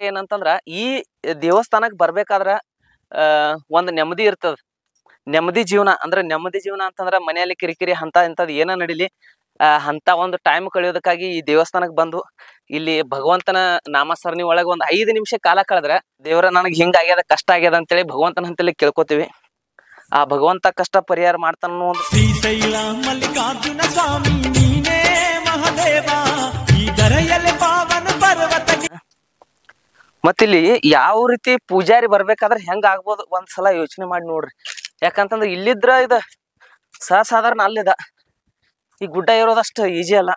ಏನಂತಂದ್ರ ಈ ದೇವಸ್ಥಾನಕ್ ಬರ್ಬೇಕಾದ್ರ ಆ ಒಂದ್ ನೆಮ್ಮದಿ ಇರ್ತದ ನೆಮ್ಮದಿ ಜೀವನ ಅಂದ್ರ ನೆಮ್ಮದಿ ಜೀವನ ಅಂತಂದ್ರ ಮನೆಯಲ್ಲಿ ಕಿರಿಕಿರಿ ಹಂತ ಇಂಥದ್ ಏನ ನಡಿಲಿ ಆ ಅಂತ ಒಂದು ಟೈಮ್ ಕಳಿಯೋದಕ್ಕಾಗಿ ಈ ದೇವಸ್ಥಾನಕ್ ಬಂದು ಇಲ್ಲಿ ಭಗವಂತನ ನಾಮಸ್ಮರಣಿ ಒಳಗ ಒಂದ್ ಐದು ನಿಮಿಷ ಕಾಲ ಕಳೆದ್ರೆ ದೇವರ ನನಗ್ ಹಿಂಗ ಆಗ್ಯದ ಕಷ್ಟ ಆಗ್ಯದ ಅಂತೇಳಿ ಭಗವಂತನ ಅಂತೇಳಿ ಕೇಳ್ಕೊತೀವಿ ಆ ಭಗವಂತ ಕಷ್ಟ ಪರಿಹಾರ ಮಾಡ್ತಾನ ಅನ್ನೋ ಒಂದು ಶ್ರೀಶೈಲ ಮಲ್ಲಿಕಾರ್ಜುನ ಸ್ವಾಮಿ ನೀನೇ ಮಹದೇವ ಈ ದರೆಯಲ್ಲಿ ಪಾವನ ಪರ್ವತಕ್ಕೆ ಮತ್ತಿಲ್ಲಿ ಯಾವ ರೀತಿ ಪೂಜಾರಿ ಬರ್ಬೇಕಾದ್ರೆ ಹೆಂಗ ಆಗ್ಬೋದು ಒಂದ್ಸಲ ಯೋಚನೆ ಮಾಡಿ ನೋಡ್ರಿ ಯಾಕಂತಂದ್ರೆ ಇಲ್ಲಿದ್ರ ಇದ ಸಸಾಧಾರಣ ಅಲ್ಲಿದ ಈ ಗುಡ್ಡ ಇರೋದಷ್ಟು ಈಜಿ ಅಲ್ಲ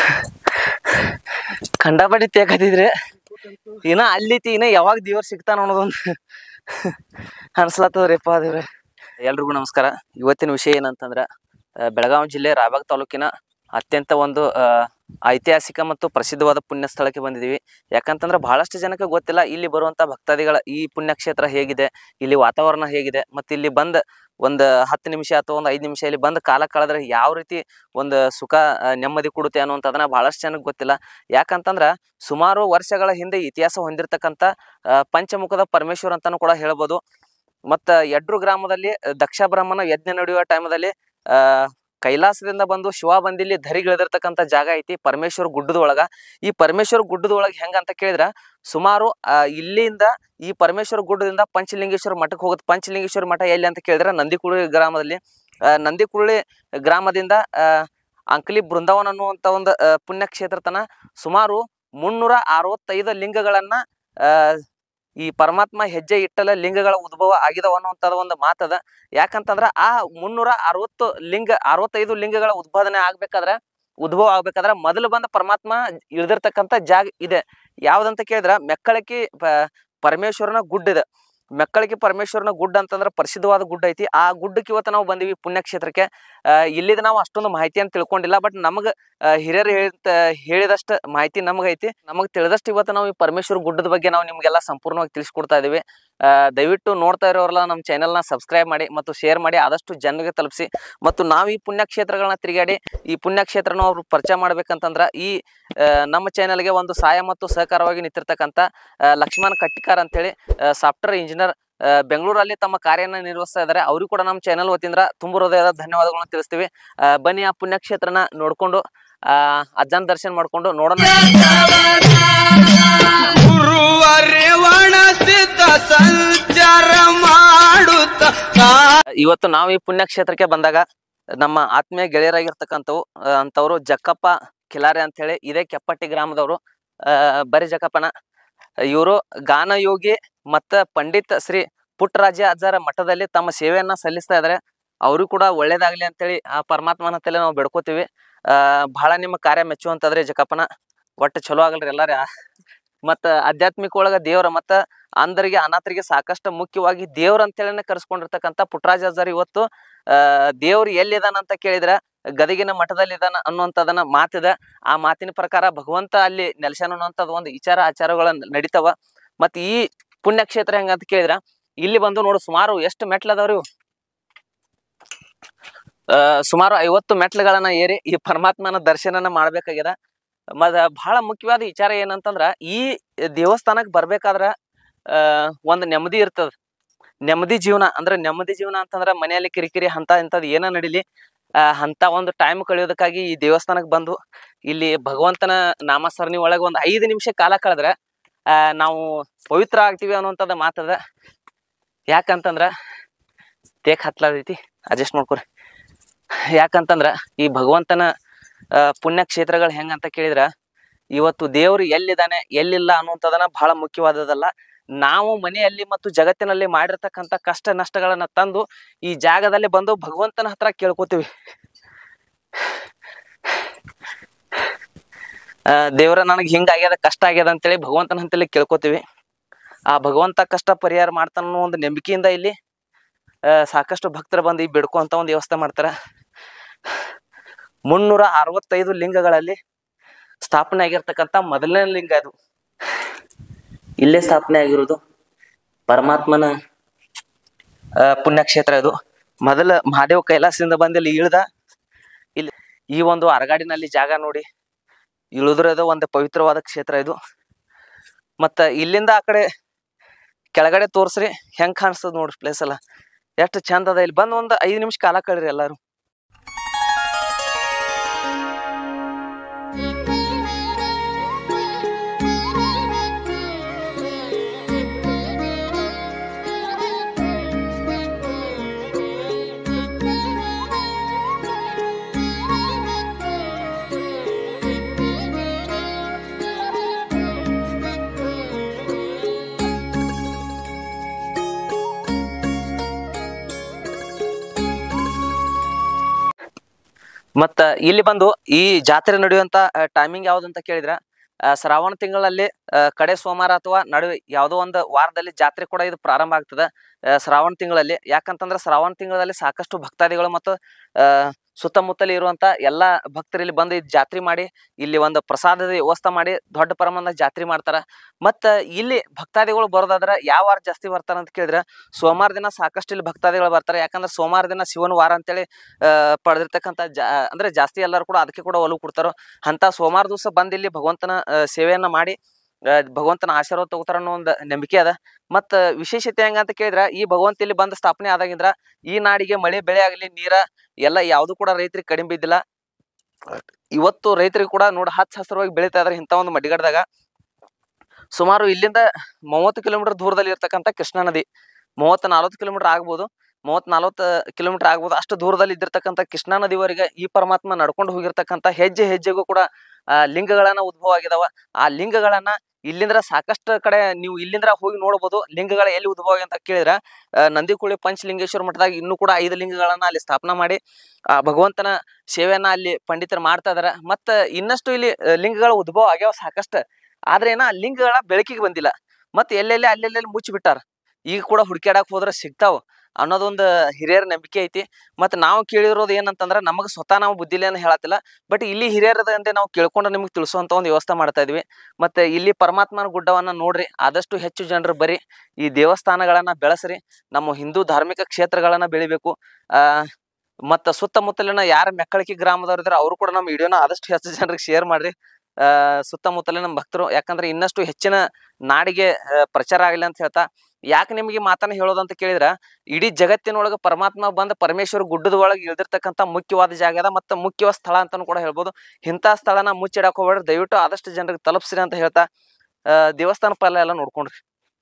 ಕಂಡಪಡಿ ತೇಕದಿದ್ರೆ ಇನ್ನ ಅಲ್ಲಿತಿ ಇನ್ನ ಯಾವಾಗ ದೇವ್ರ ಸಿಗ್ತಾನ ಅನ್ನೋದೊಂದು ಅನ್ಸ್ಲತ್ತದ್ರಿಪ್ಪ ದೇವ್ರೆ ಎಲ್ರಿಗೂ ನಮಸ್ಕಾರ ಇವತ್ತಿನ ವಿಷಯ ಏನಂತಂದ್ರ ಆ, ಬೆಳಗಾವಿ ಜಿಲ್ಲೆ ರಾಯಬಾಗ್ ತಾಲೂಕಿನ ಅತ್ಯಂತ ಒಂದು ಆ, ಐತಿಹಾಸಿಕ ಮತ್ತು ಪ್ರಸಿದ್ಧವಾದ ಪುಣ್ಯ ಸ್ಥಳಕ್ಕೆ ಬಂದಿದ್ದೀವಿ ಯಾಕಂತಂದ್ರೆ ಬಹಳಷ್ಟು ಜನಕ್ಕೆ ಗೊತ್ತಿಲ್ಲ ಇಲ್ಲಿ ಬರುವಂತ ಭಕ್ತಾದಿಗಳ ಈ ಪುಣ್ಯಕ್ಷೇತ್ರ ಹೇಗಿದೆ ಇಲ್ಲಿ ವಾತಾವರಣ ಹೇಗಿದೆ ಮತ್ತೆ ಇಲ್ಲಿ ಬಂದ ಒಂದು ಹತ್ತು ನಿಮಿಷ ಅಥವಾ ಒಂದು ಐದು ನಿಮಿಷ ಇಲ್ಲಿ ಬಂದ ಕಾಲ ಕಳೆದ್ರೆ ಯಾವ ರೀತಿ ಒಂದು ಸುಖ ಆ, ನೆಮ್ಮದಿ ಕೊಡುತ್ತೆ ಅನ್ನುವಂಥದ್ದನ್ನ ಬಹಳಷ್ಟು ಜನಕ್ಕೆ ಗೊತ್ತಿಲ್ಲ ಯಾಕಂತಂದ್ರ ಸುಮಾರು ವರ್ಷಗಳ ಹಿಂದೆ ಇತಿಹಾಸ ಹೊಂದಿರತಕ್ಕಂಥ ಆ, ಪಂಚಮುಖದ ಪರಮೇಶ್ವರ್ ಅಂತಾನು ಕೂಡ ಹೇಳ್ಬೋದು ಮತ್ತ ಯಡ್ರು ಗ್ರಾಮದಲ್ಲಿ ದಕ್ಷ ಬ್ರಹ್ಮನ ಯಜ್ಞ ನಡೆಯುವ ಟೈಮದಲ್ಲಿ ಆ ಕೈಲಾಸದಿಂದ ಬಂದು ಶಿವ ಬಂದಿಲ್ಲಿ ಧರಿಗಿಳಿದಿರ್ತಕ್ಕಂಥ ಜಾಗ ಐತಿ ಪರಮೇಶ್ವರ ಗುಡ್ಡದ ಒಳಗ ಈ ಪರಮೇಶ್ವರ ಗುಡ್ಡದ ಒಳಗ ಹೆಂಗ ಅಂತ ಕೇಳಿದ್ರ ಸುಮಾರು ಆ, ಇಲ್ಲಿಂದ ಈ ಪರಮೇಶ್ವರ ಗುಡ್ಡದಿಂದ ಪಂಚಲಿಂಗೇಶ್ವರ ಮಠಕ್ಕೆ ಹೋಗುತ್ತೆ ಪಂಚಲಿಂಗೇಶ್ವರ ಮಠ ಎಲ್ಲಿ ಅಂತ ಕೇಳಿದ್ರೆ ನಂದಿಕುಳಿ ಗ್ರಾಮದಲ್ಲಿ ಆ, ನಂದಿಕುಳಿ ಗ್ರಾಮದಿಂದ ಆ, ಅಂಕಲಿ ಬೃಂದಾವನ ಅನ್ನುವಂಥ ಒಂದು ಆ, ಪುಣ್ಯಕ್ಷೇತ್ರ ತನ ಸುಮಾರು ಮುನ್ನೂರ ಅರವತ್ತೈದು ಲಿಂಗಗಳನ್ನ ಆ, ಈ ಪರಮಾತ್ಮ ಹೆಜ್ಜೆ ಇಟ್ಟಲ ಲಿಂಗಗಳ ಉದ್ಭವ ಆಗಿದಾವ ಅನ್ನುವಂಥದ್ದು ಒಂದು ಮಾತದ ಯಾಕಂತಂದ್ರ ಆ ಮುನ್ನೂರ ಅರವತ್ತು ಲಿಂಗ ಅರವತ್ತೈದು ಲಿಂಗಗಳ ಉದ್ಭಾದನೆ ಆಗ್ಬೇಕಾದ್ರ ಉದ್ಭವ ಆಗ್ಬೇಕಾದ್ರ ಮೊದಲು ಬಂದ ಪರಮಾತ್ಮ ಇಳ್ದಿರ್ತಕ್ಕಂಥ ಜಾಗ ಇದೆ ಯಾವ್ದಂತ ಕೇಳಿದ್ರ ಮೆಕ್ಕಳಕಿ ಪ- ಪರಮೇಶ್ವರನ ಗುಡ್ಡ ಇದೆ ಮೆಕ್ಕಳಕಿ ಪರಮೇಶ್ವರನ ಗುಡ್ಡ ಅಂತಂದ್ರ ಪ್ರಸಿದ್ಧವಾದ ಗುಡ್ಡ ಐತಿ ಆ ಗುಡ್ಡಕ್ಕೆ ಇವತ್ತು ನಾವು ಬಂದಿವಿ ಪುಣ್ಯಕ್ಷೇತ್ರಕ್ಕೆ ಆ, ಇಲ್ಲಿದ ನಾವು ಅಷ್ಟೊಂದು ಮಾಹಿತಿಯನ್ನು ತಿಳ್ಕೊಂಡಿಲ್ಲ ಬಟ್ ನಮಗ ಆ, ಹಿರಿಯರು ಹೇಳಿದ ಹೇಳಿದಷ್ಟ ಮಾಹಿತಿ ನಮಗ್ ಐತಿ ನಮಗ್ ತಿಳಿದಷ್ಟು ಇವತ್ತು ನಾವು ಈ ಪರಮೇಶ್ವರ ಗುಡ್ಡದ ಬಗ್ಗೆ ನಾವು ನಿಮ್ಗೆಲ್ಲ ಸಂಪೂರ್ಣವಾಗಿ ತಿಳಿಸ್ಕೊಡ್ತಾ ಇದೀವಿ ಆ, ದಯವಿಟ್ಟು ನೋಡ್ತಾ ಇರೋರೆಲ್ಲ ನಮ್ಮ ಚಾನೆಲ್ನ ಸಬ್ಸ್ಕ್ರೈಬ್ ಮಾಡಿ ಮತ್ತು ಶೇರ್ ಮಾಡಿ ಆದಷ್ಟು ಜನರಿಗೆ ತಲುಪಿಸಿ ಮತ್ತು ನಾವು ಈ ಪುಣ್ಯಕ್ಷೇತ್ರಗಳನ್ನ ತಿರುಗಾಡಿ ಈ ಪುಣ್ಯಕ್ಷೇತ್ರನ ಅವ್ರು ಪರಿಚಯ ಮಾಡ್ಬೇಕಂತಂದ್ರ ಈ ಆ, ನಮ್ಮ ಚಾನೆಲ್ಗೆ ಒಂದು ಸಹಾಯ ಮತ್ತು ಸಹಕಾರವಾಗಿ ನಿಂತಿರ್ತಕ್ಕಂಥ ಆ, ಲಕ್ಷ್ಮಣ್ ಕಟ್ಟಿಕಾರ್ ಅಂತೇಳಿ ಸಾಫ್ಟ್ವೇರ್ ಇಂಜಿನಿಯರ್ ಬೆಂಗಳೂರಲ್ಲಿ ತಮ್ಮ ಕಾರ್ಯನ ನಿರ್ವಹಿಸ್ತಾ ಇದ್ದಾರೆ ಅವ್ರಿಗೂ ಕೂಡ ನಮ್ಮ ಚಾನೆಲ್ ವತಿಯಿಂದ ತುಂಬ ಹೃದಯದ ಧನ್ಯವಾದಗಳನ್ನ ತಿಳಿಸ್ತೀವಿ ಆ, ಬನ್ನಿ ಆ ಪುಣ್ಯಕ್ಷೇತ್ರನ ನೋಡ್ಕೊಂಡು ಆ ಅಜ್ಜನ ದರ್ಶನ ಮಾಡ್ಕೊಂಡು ನೋಡೋಣ ಗುರುವರೇವಣ ಸಿದ್ಧ ಸಂಚಾರ ಮಾಡುತ್ತ ಇವತ್ತು ನಾವು ಈ ಪುಣ್ಯಕ್ಷೇತ್ರಕ್ಕೆ ಬಂದಾಗ ನಮ್ಮ ಆತ್ಮೀಯ ಗೆಳೆಯರಾಗಿರ್ತಕ್ಕಂಥವು ಆ, ಅಂಥವ್ರು ಜಕ್ಕಪ್ಪ ಕಿಲಾರೆ ಅಂತ ಹೇಳಿ ಇದೇ ಕೆಪ್ಪಟ್ಟಿ ಗ್ರಾಮದವರು ಆ, ಬರಿ ಜಕ್ಕಪ್ಪನ ಇವರು ಗಾನಯೋಗಿ ಮತ್ತ ಪಂಡಿತ್ ಶ್ರೀ ಪುಟ್ಟರಾಜ ಅಜ್ಜರ ಮಠದಲ್ಲಿ ತಮ್ಮ ಸೇವೆಯನ್ನ ಸಲ್ಲಿಸ್ತಾ ಇದ್ದಾರೆ ಅವ್ರಿಗೂ ಕೂಡ ಒಳ್ಳೇದಾಗ್ಲಿ ಅಂತೇಳಿ ಆ ಪರಮಾತ್ಮನ ಹತ್ತಲೇ ನಾವು ಬೆಡ್ಕೋತೀವಿ ಆ ಬಹಳ ನಿಮ್ಮ ಕಾರ್ಯ ಮೆಚ್ಚುವಂತದ್ರಿ ಜಕ್ಕಪ್ಪನ ಒಟ್ಟು ಚಲೋ ಆಗಲ್ರಿ ಎಲ್ಲಾರ ಮತ್ತ ಆಧ್ಯಾತ್ಮಿಕ ಒಳಗ ದೇವ್ರ ಮತ್ತ ಅಂಧರಿಗೆ ಅನಾಥರಿಗೆ ಸಾಕಷ್ಟು ಮುಖ್ಯವಾಗಿ ದೇವ್ರ ಅಂತೇಳಿನ ಕರೆಸ್ಕೊಂಡಿರ್ತಕ್ಕಂಥ ಪುಟ್ಟರಾಜ ಅಜ್ಜರ್ ಇವತ್ತು ಆ ದೇವ್ರು ಎಲ್ಲಿದಾನ ಅಂತ ಕೇಳಿದ್ರ ಗದಗಿನ ಮಠದಲ್ಲಿ ಇದಾನ ಅನ್ನುವಂಥದನ್ನ ಮಾತಿದ ಆ ಮಾತಿನ ಪ್ರಕಾರ ಭಗವಂತ ಅಲ್ಲಿ ನೆಲೆಸ್ಯಾನ ಅನ್ನುವಂಥದ್ದು ಒಂದು ವಿಚಾರ ಆಚಾರಗಳ ನಡೀತಾವ ಮತ್ ಈ ಪುಣ್ಯಕ್ಷೇತ್ರ ಹೆಂಗಂತ ಕೇಳಿದ್ರ ಇಲ್ಲಿ ಬಂದು ನೋಡು ಸುಮಾರು ಎಷ್ಟು ಮೆಟ್ಲದವ್ರಿ ಇವು ಆ ಸುಮಾರು ಐವತ್ತು ಮೆಟ್ಲುಗಳನ್ನ ಏರಿ ಈ ಪರಮಾತ್ಮನ ದರ್ಶನನ ಮಾಡ್ಬೇಕಾಗ್ಯದ ಮತ್ತ ಬಹಳ ಮುಖ್ಯವಾದ ವಿಚಾರ ಏನಂತಂದ್ರ ಈ ದೇವಸ್ಥಾನಕ್ ಬರ್ಬೇಕಾದ್ರ ಆ ಒಂದ್ ನೆಮ್ಮದಿ ಇರ್ತದ ನೆಮ್ಮದಿ ಜೀವನ ಅಂದ್ರ ನೆಮ್ಮದಿ ಜೀವನ ಅಂತಂದ್ರ ಮನೆಯಲ್ಲಿ ಕಿರಿಕಿರಿ ಹಂತ ಇಂಥದ್ ಏನ ನಡಿಲಿ ಆ ಅಂತ ಒಂದು ಟೈಮ್ ಕಳಿಯೋದಕ್ಕಾಗಿ ಈ ದೇವಸ್ಥಾನಕ್ ಬಂದು ಇಲ್ಲಿ ಭಗವಂತನ ನಾಮಸ್ಮರಣಿ ಒಳಗ ಒಂದ್ ಐದು ನಿಮಿಷ ಕಾಲ ಕಳೆದ್ರೆ ಆ ನಾವು ಪವಿತ್ರ ಆಗ್ತೀವಿ ಅನ್ನುವಂಥದ್ದು ಮಾತದ ಯಾಕಂತಂದ್ರ ತೇಕ್ ಹತ್ಲಾದೈತಿ ಅಡ್ಜಸ್ಟ್ ಮಾಡ್ಕೊರಿ ಯಾಕಂತಂದ್ರ ಈ ಭಗವಂತನ ಆ, ಪುಣ್ಯ ಕ್ಷೇತ್ರಗಳು ಹೆಂಗಂತ ಕೇಳಿದ್ರ ಇವತ್ತು ದೇವ್ರು ಎಲ್ಲಿದ್ದಾನೆ ಎಲ್ಲಿಲ್ಲ ಅನ್ನುವಂಥದನ್ನ ಬಹಳ ಮುಖ್ಯವಾದದಲ್ಲ ನಾವು ಮನೆಯಲ್ಲಿ ಮತ್ತು ಜಗತ್ತಿನಲ್ಲಿ ಮಾಡಿರ್ತಕ್ಕಂಥ ಕಷ್ಟ ನಷ್ಟಗಳನ್ನ ತಂದು ಈ ಜಾಗದಲ್ಲಿ ಬಂದು ಭಗವಂತನ ಹತ್ರ ಕೇಳ್ಕೊತೀವಿ ಆ, ದೇವ್ರ ನನಗೆ ಹಿಂಗ ಆಗ್ಯದ ಕಷ್ಟ ಆಗ್ಯದ ಅಂತೇಳಿ ಭಗವಂತನ ಅಂತೇಳಿ ಕೇಳ್ಕೊತೀವಿ ಆ ಭಗವಂತ ಕಷ್ಟ ಪರಿಹಾರ ಮಾಡ್ತಾನ ಅನ್ನೋ ಒಂದು ನಂಬಿಕೆಯಿಂದ ಇಲ್ಲಿ ಆ, ಸಾಕಷ್ಟು ಭಕ್ತರು ಬಂದು ಈ ಬೇಡ್ಕೊಂತ ಒಂದು ವ್ಯವಸ್ಥೆ ಮಾಡ್ತಾರ ಮುನ್ನೂರ ಅರವತ್ತೈದು ಲಿಂಗಗಳಲ್ಲಿ ಸ್ಥಾಪನೆ ಆಗಿರ್ತಕ್ಕಂಥ ಮೊದಲನೇ ಲಿಂಗ ಅದು ಇಲ್ಲೇ ಸ್ಥಾಪನೆ ಆಗಿರೋದು ಪರಮಾತ್ಮನ ಆ, ಪುಣ್ಯಕ್ಷೇತ್ರ ಇದು ಮೊದಲ ಮಹಾದೇವ್ ಕೈಲಾಸದಿಂದ ಬಂದು ಇಲ್ಲಿ ಇಳ್ದ ಇಲ್ಲಿ ಈ ಒಂದು ಅರಗಾಡಿನಲ್ಲಿ ಜಾಗ ನೋಡಿ ಇಳಿದ್ರದ ಒಂದು ಪವಿತ್ರವಾದ ಕ್ಷೇತ್ರ ಇದು ಮತ್ತ ಇಲ್ಲಿಂದ ಆ ಕಡೆ ಕೆಳಗಡೆ ತೋರ್ಸ್ರಿ ಹೆಂಗ್ ಕಾಣಿಸ್ತದ ನೋಡ್ರಿ ಪ್ಲೇಸ್ ಎಲ್ಲ ಎಷ್ಟು ಚಂದ ಅದ ಇಲ್ಲಿ ಬಂದ್ ಒಂದ್ ಐದ್ ನಿಮಿಷ ಕಾಲ ಕಳ್ರಿ ಎಲ್ಲಾರು ಮತ್ತ ಇಲ್ಲಿ ಬಂದು ಈ ಜಾತ್ರೆ ನಡೆಯುವಂತ ಟೈಮಿಂಗ್ ಯಾವ್ದು ಅಂತ ಕೇಳಿದ್ರ ಆ, ಶ್ರಾವಣ ತಿಂಗಳಲ್ಲಿ ಆ, ಕಡೆ ಸೋಮವಾರ ಅಥವಾ ನಡುವೆ ಯಾವುದೋ ಒಂದು ವಾರದಲ್ಲಿ ಜಾತ್ರೆ ಕೂಡ ಇದು ಪ್ರಾರಂಭ ಆಗ್ತದ ಆ, ಶ್ರಾವಣ ತಿಂಗಳಲ್ಲಿ ಯಾಕಂತಂದ್ರ ಶ್ರಾವಣ ತಿಂಗಳಲ್ಲಿ ಸಾಕಷ್ಟು ಭಕ್ತಾದಿಗಳು ಮತ್ತು ಆ ಸುತ್ತಮುತ್ತಲು ಇರುವಂತ ಎಲ್ಲಾ ಭಕ್ತರು ಇಲ್ಲಿ ಬಂದು ಈ ಜಾತ್ರೆ ಮಾಡಿ ಇಲ್ಲಿ ಒಂದು ಪ್ರಸಾದದ ವ್ಯವಸ್ಥೆ ಮಾಡಿ ದೊಡ್ಡ ಪ್ರಮಾಣದ ಜಾತ್ರೆ ಮಾಡ್ತಾರ ಮತ್ತ ಇಲ್ಲಿ ಭಕ್ತಾದಿಗಳು ಬರೋದಾದ್ರ ಯಾವ ವಾರ ಜಾಸ್ತಿ ಬರ್ತಾರ ಅಂತ ಕೇಳಿದ್ರ ಸೋಮವಾರ ದಿನ ಸಾಕಷ್ಟು ಇಲ್ಲಿ ಭಕ್ತಾದಿಗಳು ಬರ್ತಾರೆ ಯಾಕಂದ್ರೆ ಸೋಮವಾರ ದಿನ ಶಿವನ ವಾರ ಅಂತೇಳಿ ಆ ಪಡೆದಿರ್ತಕ್ಕಂಥ ಜಾ ಅಂದ್ರೆ ಜಾಸ್ತಿ ಎಲ್ಲರೂ ಕೂಡ ಅದಕ್ಕೆ ಕೂಡ ಒಲವು ಕೊಡ್ತಾರೋ ಅಂತ ಸೋಮವಾರ ದಿವಸ ಬಂದು ಇಲ್ಲಿ ಭಗವಂತನ ಆ, ಸೇವೆಯನ್ನ ಮಾಡಿ ಆ, ಭಗವಂತನ ಆಶೀರ್ವಾದ ತಗೋತಾರ ಅನ್ನೋ ಒಂದು ನಂಬಿಕೆ ಅದ ಮತ್ತ ವಿಶೇಷತೆ ಹೆಂಗ ಅಂತ ಕೇಳಿದ್ರ ಈ ಭಗವಂತ ಇಲ್ಲಿ ಬಂದ ಸ್ಥಾಪನೆ ಆದಾಗಿಂದ್ರ ಈ ನಾಡಿಗೆ ಮಳೆ ಬೆಳೆ ಆಗಲಿ ನೀರ ಎಲ್ಲ ಯಾವ್ದು ಕೂಡ ರೈತರಿಗೆ ಕಡಿಮೆ ಬಿದ್ದಿಲ್ಲ ಇವತ್ತು ರೈತರಿಗೆ ಕೂಡ ನೋಡ ಹಚ್ಚ ಹಸಿರವಾಗಿ ಬೆಳೀತಾ ಇದಾರೆ ಇಂಥ ಒಂದು ಮಡ್ಡಿಗಡ್ದಾಗ ಸುಮಾರು ಇಲ್ಲಿಂದ ಮೂವತ್ತು ಕಿಲೋಮೀಟರ್ ದೂರದಲ್ಲಿ ಇರ್ತಕ್ಕಂಥ ಕೃಷ್ಣಾ ನದಿ ಮೂವತ್ತು ನಲವತ್ತು ಕಿಲೋಮೀಟರ್ ಆಗ್ಬೋದು ಮೂವತ್ ನಲವತ್ತು ಕಿಲೋಮೀಟರ್ ಆಗ್ಬೋದು ಅಷ್ಟು ದೂರದಲ್ಲಿ ಇದ್ದಿರ್ತಕ್ಕಂಥ ಕೃಷ್ಣಾ ನದಿವರೆಗೆ ಈ ಪರಮಾತ್ಮ ನಡ್ಕೊಂಡು ಹೋಗಿರ್ತಕ್ಕಂಥ ಹೆಜ್ಜೆ ಹೆಜ್ಜೆಗೂ ಕೂಡ ಆ ಲಿಂಗಗಳನ್ನ ಉದ್ಭವ ಆಗಿದಾವ ಆ ಲಿಂಗಗಳನ್ನ ಇಲ್ಲಿಂದ್ರ ಸಾಕಷ್ಟು ಕಡೆ ನೀವು ಇಲ್ಲಿಂದ್ರ ಹೋಗಿ ನೋಡಬಹುದು ಲಿಂಗಗಳ ಎಲ್ಲಿ ಉದ್ಭವ ಆಗಿ ಅಂತ ಕೇಳಿದ್ರ ಆ, ನಂದಿಕುಳಿ ಪಂಚಲಿಂಗೇಶ್ವರ ಮಠದಾಗ ಇನ್ನೂ ಕೂಡ ಐದು ಲಿಂಗಗಳನ್ನ ಅಲ್ಲಿ ಸ್ಥಾಪನಾ ಮಾಡಿ ಆ ಭಗವಂತನ ಸೇವೆಯನ್ನ ಅಲ್ಲಿ ಪಂಡಿತರು ಮಾಡ್ತಾ ಇದಾರ ಮತ್ತ ಇನ್ನಷ್ಟು ಇಲ್ಲಿ ಆ, ಲಿಂಗಗಳ ಉದ್ಭವ ಆಗ್ಯಾವ ಸಾಕಷ್ಟು ಆದ್ರೆ ಏನ ಆ ಲಿಂಗಗಳ ಬೆಳಕಿಗೆ ಬಂದಿಲ್ಲ ಮತ್ತೆ ಎಲ್ಲೆಲ್ಲಿ ಅಲ್ಲೆಲ್ಲೆಲ್ಲಿ ಮುಚ್ಚಿ ಬಿಟ್ಟಾರ ಈಗ ಕೂಡ ಹುಡುಕ್ಯಾಡಕ್ ಹೋದ್ರ ಸಿಗ್ತಾವ ಅನ್ನೋದೊಂದು ಹಿರಿಯರ ನಂಬಿಕೆ ಐತಿ ಮತ್ತೆ ನಾವು ಕೇಳಿರೋದು ಏನಂತಂದ್ರ ನಮಗ್ ಸ್ವತಃ ನಾವು ಬುದ್ಧಿಲೇನ ಹೇಳತ್ತಿಲ್ಲ ಬಟ್ ಇಲ್ಲಿ ಹಿರಿಯರದಂತೆ ನಾವು ಕೇಳ್ಕೊಂಡು ನಿಮ್ಗೆ ತಿಳಿಸುವಂತ ಒಂದು ವ್ಯವಸ್ಥೆ ಮಾಡ್ತಾ ಇದೀವಿ ಮತ್ತೆ ಇಲ್ಲಿ ಪರಮಾತ್ಮನ ಗುಡ್ಡವನ್ನ ನೋಡ್ರಿ ಆದಷ್ಟು ಹೆಚ್ಚು ಜನರು ಬರ್ರಿ ಈ ದೇವಸ್ಥಾನಗಳನ್ನ ಬೆಳೆಸ್ರಿ ನಮ್ಮ ಹಿಂದೂ ಧಾರ್ಮಿಕ ಕ್ಷೇತ್ರಗಳನ್ನ ಬೆಳಿಬೇಕು ಆ ಮತ್ತ ಸುತ್ತಮುತ್ತಲಿನ ಯಾರ ಮೆಕ್ಕಳಿಕೆ ಗ್ರಾಮದವ್ರು ಇದ್ರೆ ಅವರು ಕೂಡ ನಮ್ಮ ವಿಡಿಯೋನ ಆದಷ್ಟು ಹೆಚ್ಚು ಜನರಿಗೆ ಶೇರ್ ಮಾಡ್ರಿ ಆ ಸುತ್ತಮುತ್ತಲಿನ ಭಕ್ತರು ಯಾಕಂದ್ರೆ ಇನ್ನಷ್ಟು ಹೆಚ್ಚಿನ ನಾಡಿಗೆ ಆ, ಪ್ರಚಾರ ಆಗಲಿ ಅಂತ ಹೇಳ್ತಾ ಯಾಕೆ ನಿಮಗೆ ಮಾತನ್ನ ಹೇಳೋದಂತ ಕೇಳಿದ್ರ ಇಡೀ ಜಗತ್ತಿನೊಳಗ ಪರಮಾತ್ಮ ಬಂದ ಪರಮೇಶ್ವರ ಗುಡ್ಡದ ಒಳಗೆ ಇಳ್ದಿರ್ತಕ್ಕಂಥ ಮುಖ್ಯವಾದ ಜಾಗ ಅದ ಮತ್ತು ಮುಖ್ಯವಾದ ಸ್ಥಳ ಅಂತಾನು ಕೂಡ ಹೇಳ್ಬೋದು ಇಂಥ ಸ್ಥಳನ ಮುಚ್ಚಿಡಕ್ ಹೋಗ್ಬೇಡ್ರಿ ದಯವಿಟ್ಟು ಆದಷ್ಟು ಜನರಿಗೆ ತಲುಪಿಸ್ರಿ ಅಂತ ಹೇಳ್ತಾ ಆ, ದೇವಸ್ಥಾನ ಪಲ್ಲ ಎಲ್ಲ ನೋಡ್ಕೊಂಡ್ರಿ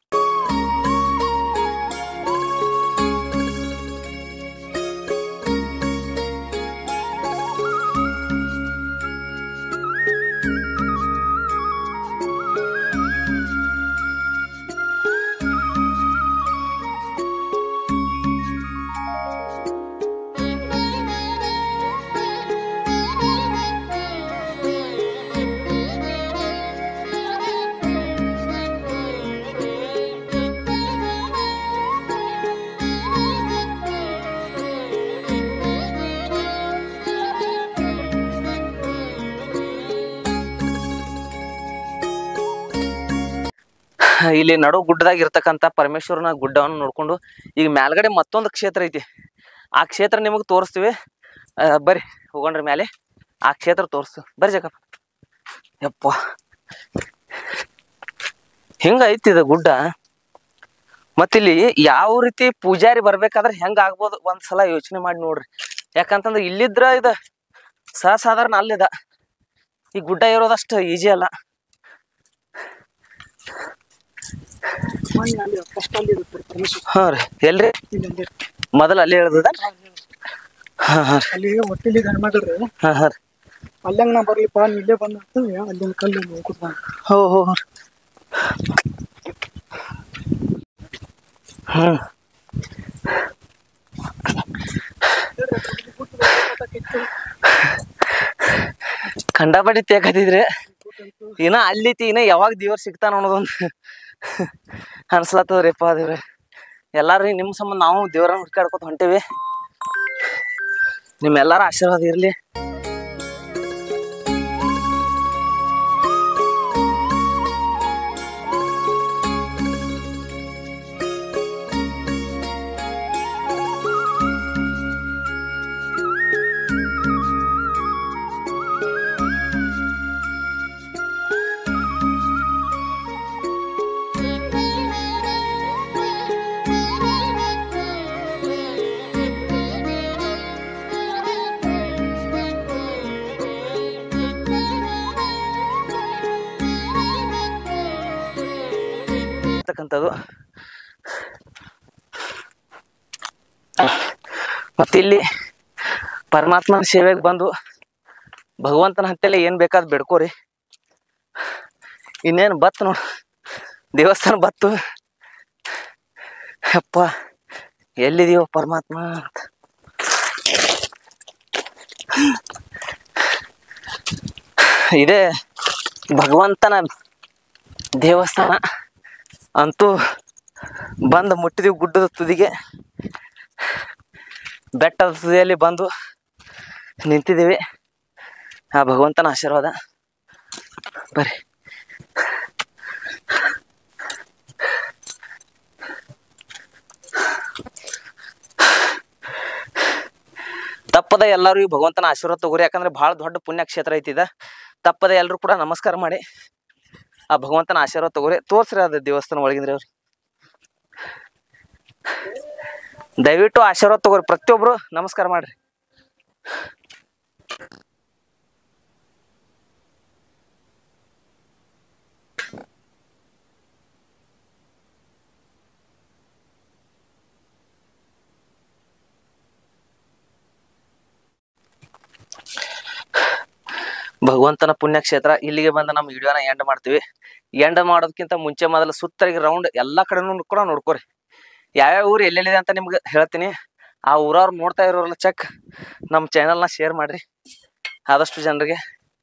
ಇಲ್ಲಿ ನಡು ಗುಡ್ಡದಾಗ ಇರ್ತಕ್ಕಂಥ ಪರಮೇಶ್ವರನ ಗುಡ್ಡವನ್ನು ನೋಡ್ಕೊಂಡು ಈಗ ಮ್ಯಾಲ್ಗಡೆ ಮತ್ತೊಂದು ಕ್ಷೇತ್ರ ಐತಿ ಆ ಕ್ಷೇತ್ರ ನಿಮಗೆ ತೋರಿಸ್ತೀವಿ ಆ, ಬರ್ರಿ ಹೋಗೋಣ್ರಿ ಮ್ಯಾಲೆ ಆ ಕ್ಷೇತ್ರ ತೋರಿಸ್ತೀವಿ ಬರ್ರಿ ಜಗಪ್ಪ ಯಪ್ಪ ಹಿಂಗ ಐತಿ ಇದು ಗುಡ್ಡ ಮತ್ತಿಲ್ಲಿ ಯಾವ ರೀತಿ ಪೂಜಾರಿ ಬರ್ಬೇಕಾದ್ರೆ ಹೆಂಗ ಆಗ್ಬೋದು ಒಂದ್ಸಲ ಯೋಚನೆ ಮಾಡಿ ನೋಡ್ರಿ ಯಾಕಂತಂದ್ರೆ ಇಲ್ಲಿದ್ರ ಇದ ಸಸಾಧಾರಣ ಅಲ್ಲಿದ ಈ ಗುಡ್ಡ ಇರೋದಷ್ಟು ಈಜಿ ಅಲ್ಲ ಫಸ್ಟ್ ಅಲ್ಲಿ ಇರುತ್ತೆ ಪರಮೇಶ್ವರ ಹಾ ರೀ ಎಲ್ರಿ ಇಲ್ಲಿ ಅಲ್ಲಿ ಮೊದಲ ಅಲ್ಲಿ ಹೇಳ್ದದ ಹಾ ಹಾ ರೀ ಅಲ್ಲಿ ಒಟ್ಟಿಲಿ ಗಂಡ್ಮಗಳ್ರಿ ಹಾ ಹಾ ರೀ ಅಲ್ಲಂಗ ನಾ ಬರ್ಲಿಪ್ಪ ನೀ ಇಲ್ಲೇ ಬಂದ ಅಲ್ಲಿನ ಕಲ್ಲು ಹೋಗುದ್ ಬಾ ಹೋ ಹೋ ಹೋ ರೀ. ಹ್ಮ್ ಕಂಡಪಟ್ಟಿ ತೇಕತ್ತಿದ್ರಿ ಇನ್ನ ಅಲ್ಲಿತಿ ಇನ್ನ ಯಾವಾಗ ದೇವ್ರ ಸಿಗ್ತಾನ ಅನ್ನೋದೊಂದು ಅನ್ಸ್ಲತ್ತದ್ರಿಪ್ಪ ದೇವ್ರ ಎಲ್ಲಾರು ನಿಮ್ ಸಂಬಂಧ ನಾವು ದೇವ್ರನ್ನ ಹುಡ್ಕಾಡ್ಕೊತ ಹೊಂಟೇವಿ ನಿಮ್ಮೆಲ್ಲರ ಆಶೀರ್ವಾದ ಇರ್ಲಿ ಇರ್ತಕ್ಕಂಥದ್ದು ಮತ್ತಿಲ್ಲಿ ಪರಮಾತ್ಮನ ಸೇವೆಗೆ ಬಂದು ಭಗವಂತನ ಹತ್ತೆಲ್ಲ ಏನ್ ಬೇಕಾದ್ ಬೇಡ್ಕೋರಿ ಇನ್ನೇನು ಬತ್ತು ನೋಡು ದೇವಸ್ಥಾನ ಬತ್ತು ಅಪ್ಪ ಎಲ್ಲಿದೀವೋ ಪರಮಾತ್ಮ ಅಂತ ಇದೇ ಭಗವಂತನ ದೇವಸ್ಥಾನ ಅಂತೂ ಬಂದು ಮುಟ್ಟಿದೀವಿ ಗುಡ್ಡದ ತುದಿಗೆ ಬೆಟ್ಟದ ತುದಿಯಲ್ಲಿ ಬಂದು ನಿಂತಿದ್ದೀವಿ ಆ ಭಗವಂತನ ಆಶೀರ್ವಾದ ಬರ್ರಿ ತಪ್ಪದ ಎಲ್ಲರೂ ಈ ಭಗವಂತನ ಆಶೀರ್ವಾದ ತಗೋರಿ ಯಾಕಂದ್ರೆ ಬಹಳ ದೊಡ್ಡ ಪುಣ್ಯ ಕ್ಷೇತ್ರ ಐತಿದ ತಪ್ಪದ ಎಲ್ಲರೂ ಕೂಡ ನಮಸ್ಕಾರ ಮಾಡಿ ಆ ಭಗವಂತನ ಆಶೀರ್ವಾದ ತಗೋರಿ ತೋರ್ಸ್ರಿ ಅದ ದೇವಸ್ಥಾನ ಒಳಗಿಂದ್ರಿ ಅವ್ರು ದಯವಿಟ್ಟು ಆಶೀರ್ವಾದ ತಗೋರಿ ಪ್ರತಿಯೊಬ್ರು ನಮಸ್ಕಾರ ಮಾಡ್ರಿ ಭಗವಂತನ ಪುಣ್ಯಕ್ಷೇತ್ರ ಇಲ್ಲಿಗೆ ಬಂದು ನಮ್ಮ ವಿಡಿಯೋನ ಎಂಡ್ ಮಾಡ್ತೀವಿ ಎಂಡ್ ಮಾಡೋದಕ್ಕಿಂತ ಮುಂಚೆ ಮೊದಲು ಸುತ್ತರಿಗೆ ರೌಂಡ್ ಎಲ್ಲಾ ಕಡೆನೂ ಕೂಡ ನೋಡ್ಕೊರಿ ಯಾವ್ಯಾವ ಊರು ಎಲ್ಲೆಲ್ಲಿದೆ ಅಂತ ನಿಮ್ಗೆ ಹೇಳ್ತೀನಿ ಆ ಊರವ್ರು ನೋಡ್ತಾ ಇರೋರಲ್ಲ ಚೆಕ್ ನಮ್ಮ ಚಾನಲ್ನ ಶೇರ್ ಮಾಡ್ರಿ ಆದಷ್ಟು ಜನರಿಗೆ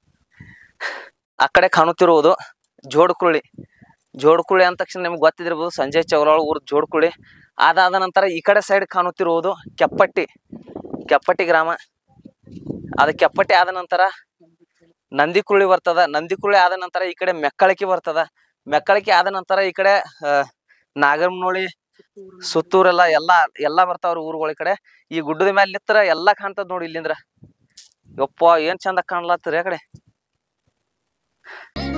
ಆ ಕಡೆ ಕಾಣುತ್ತಿರುವುದು ಜೋಡ್ಕುಳ್ಳಿ ಜೋಡ್ಕುಳ್ಳಿ ಅಂದ ತಕ್ಷಣ ನಿಮ್ಗೆ ಗೊತ್ತಿದಿರ್ಬೋದು ಸಂಜಯ್ ಚೌರಾಳ್ ಊರ್ ಜೋಡ್ಕುಳ್ಳಿ ಅದಾದ ನಂತರ ಈ ಕಡೆ ಸೈಡ್ ಕಾಣುತ್ತಿರುವುದು ಕೆಪ್ಪಟ್ಟಿ ಕೆಪ್ಪಟ್ಟಿ ಗ್ರಾಮ ಅದು ಕೆಪ್ಪಟ್ಟಿ ಆದ ನಂತರ ನಂದಿಕುಳ್ಳಿ ಬರ್ತದ ನಂದಿಕುಳ್ಳಿ ಆದ ನಂತರ ಈ ಕಡೆ ಮೆಕ್ಕಳಕಿ ಬರ್ತದ ಮೆಕ್ಕಳಕಿ ಆದ ನಂತರ ಈ ಕಡೆ ಆ, ನಾಗರಮನೋಳಿ ಸುತ್ತೂರೆಲ್ಲ ಎಲ್ಲಾ ಎಲ್ಲಾ ಬರ್ತಾವ್ರಿ ಊರುಗಳ ಕಡೆ ಈ ಗುಡ್ಡದ ಮೇಲೆ ನಿತ್ರ ಎಲ್ಲಾ ಕಾಣ್ತದ ನೋಡಿ ಇಲ್ಲಿಂದ್ರ ಯಪ್ಪ ಏನ್ ಚಂದ ಕಾಣ್ಲತ್ತರಿ ಆ ಕಡೆ